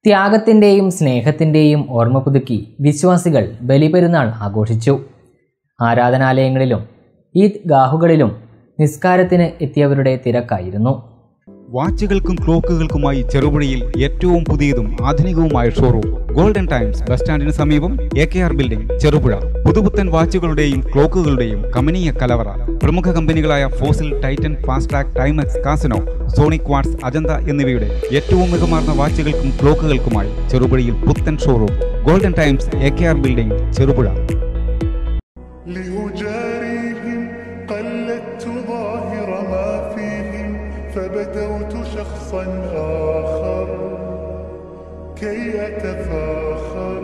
ത്യാഗത്തിൻ്റെയും സ്നേഹത്തിൻ്റെയും ഓർമ്മ പുതുക്കി വിശ്വാസികൾ ബലിപെരുന്നാൾ ആഘോഷിച്ചു ആരാധനാലയങ്ങളിലും ഈദ് ഗാഹുകളിലും നിസ്കാരത്തിന് എത്തിയവരുടെ തിരക്കായിരുന്നു വാച്ചുകൾക്കും ക്ലോക്കുകൾക്കുമായി ചെറുപുഴയിൽ ഏറ്റവും പുതിയതും ആധുനികവുമായ ഷോറൂം ഗോൾഡൻ ടൈംസ് ബസ് സ്റ്റാൻഡിന് സമീപം A K R building Cherupuzha പുതുപുത്തൻ വാച്ചുകളുടെയും ക്ലോക്കുകളുടെയും കമനീയ കലവറ പ്രമുഖ കമ്പനികളായ Fossil Titan Fastrack Timex Casino Sonic വാട്സ് അജന്ത എന്നിവയുടെ ഏറ്റവും മികമാർന്ന വാച്ചുകൾക്കും ക്ലോക്കുകൾക്കുമായി ചെറുപുഴയിൽ പുത്തൻ showroom golden times A K R building Cherupuzha لأجاريهم قلدت ظاهر ما فيهم فبدوت شخصا آخر كي أتفاخر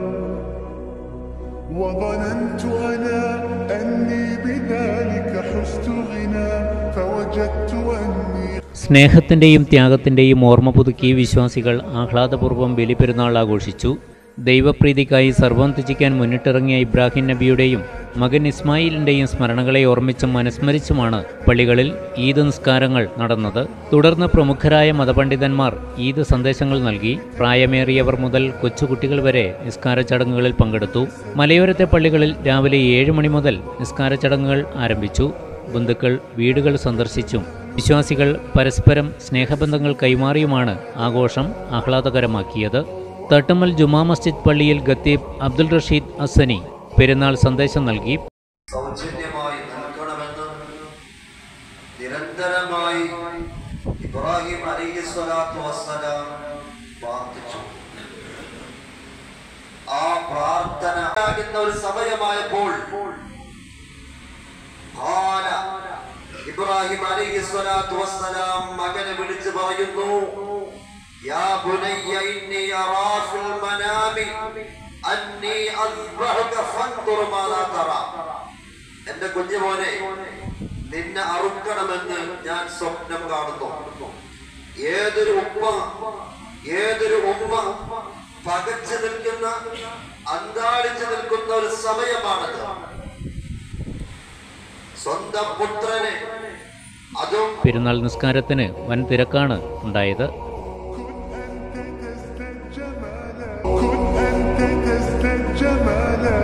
وظننت أنا أني بذلك حزت غنى فوجدت أني സ്നേഹത്തിൻ്റെയും ത്യാഗത്തിൻ്റെയും ഓർമ്മ പുതുക്കി വിശ്വാസികൾ ആഹ്ലാദപൂർവ്വം ബലിപെരുന്നാൾ ആഘോഷിച്ചു ദൈവപ്രീതിക്കായി സർവം ത്യജിക്കാൻ മുന്നിട്ടിറങ്ങിയ ഇബ്രാഹിം നബിയുടെയും മകൻ ഇസ്മായിലിൻ്റെയും സ്മരണകളെ ഓർമ്മിച്ചും അനുസ്മരിച്ചുമാണ് പള്ളികളിൽ ഈദ് നിസ്കാരങ്ങൾ നടന്നത് തുടർന്ന് പ്രമുഖരായ മതപണ്ഡിതന്മാർ ഈദ് സന്ദേശങ്ങൾ നൽകി പ്രായമേറിയവർ മുതൽ കൊച്ചുകുട്ടികൾ വരെ നിസ്കാര ചടങ്ങുകളിൽ പങ്കെടുത്തു മലയോരത്തെ പള്ളികളിൽ രാവിലെ ഏഴ് മണി മുതൽ നിസ്കാര ചടങ്ങുകൾ ആരംഭിച്ചു ബന്ധുക്കൾ വീടുകൾ സന്ദർശിച്ചും വിശ്വാസികൾ പരസ്പരം സ്നേഹബന്ധങ്ങൾ കൈമാറിയുമാണ് ആഘോഷം ആഹ്ലാദകരമാക്കിയത് തട്ടുമ്മൽ ജുമാ മസ്ജിദ് പള്ളിയിൽ ഖത്തീബ് അബ്ദുൾ റഷീദ് അസനി പെരുന്നാൾ സന്ദേശം നൽകി സൗജന്യമായി നൽകണമെന്ന് നിരന്തരമായി ഇബ്രാഹിം അലൈഹി സ്വലാത്തു വസ്സലാം പ്രാർത്ഥിച്ചു ആ പ്രാർത്ഥന ആകുന്ന ഒരു സമയമായപ്പോൾ ഖാല ഇബ്രാഹിം അലൈഹി സ്വലാത്തു വസ്സലാം മകനെ വിളിച്ചു പറയുന്നു യാ ബുനയ്യ ഇന്നി അറാ ഫിൽ മനാമി അന്നി അസ്ബഹുക ഫൻദുർ മാദാ തറാ എന്റെ കുഞ്ഞുമോനെ നിന്നെ അറുക്കണമെന്ന് ഞാൻ സ്വപ്നം കാണുന്നു ഏതൊരു ഉമ്മ ഏതൊരു ഉമ്മ പകച്ചു നിൽക്കുന്ന അന്താളിച്ചു നിൽക്കുന്ന ഒരു സമയമാണത് സ്വന്തം പുത്രനെ അതും പെരുന്നാൾ നിസ്കാരത്തിന് വൻ തിരക്കാണ് ഉണ്ടായത് كن أنت تزداد جمالا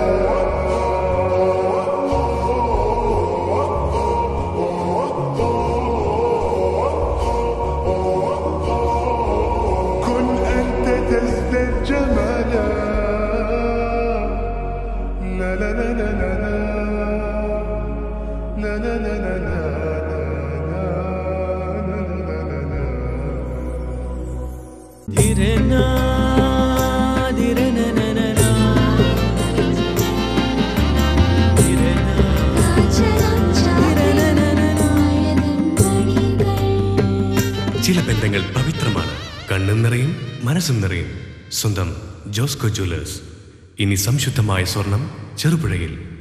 كن أنت تزداد جمالا لا لا لا لا لا لا لا لا لا لا لا لا لا لا ചില ബന്ധങ്ങൾ പവിത്രമാണ് കണ്ണും നിറയും മനസ്സും നിറയും സ്വന്തം ജോസ്കോ ജ്വല്ലേഴ്സ് ഇനി സംശുദ്ധമായ സ്വർണം ചെറുപുഴയിൽ